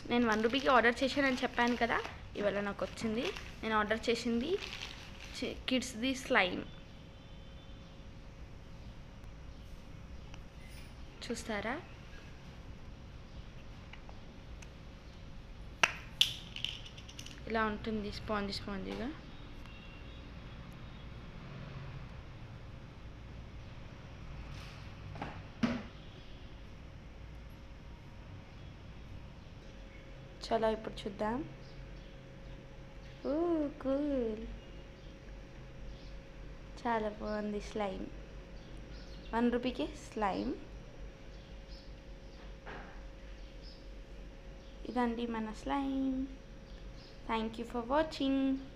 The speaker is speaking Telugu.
నేను వన్ రూపీకి ఆర్డర్ చేశానని చెప్పాను కదా ఇవాళ నాకు వచ్చింది నేను ఆర్డర్ చేసింది కిడ్స్ది స్లైమ్ చూస్తారా ఇలా ఉంటుంది స్పాంజీ స్పాంజీగా చలో ఇప్పుడు చూద్దాం ఓ కూల్ చాలా బాగుంది స్లైమ్ వన్ రూపీకి స్లైమ్ ఇదండి మన slime thank you for watching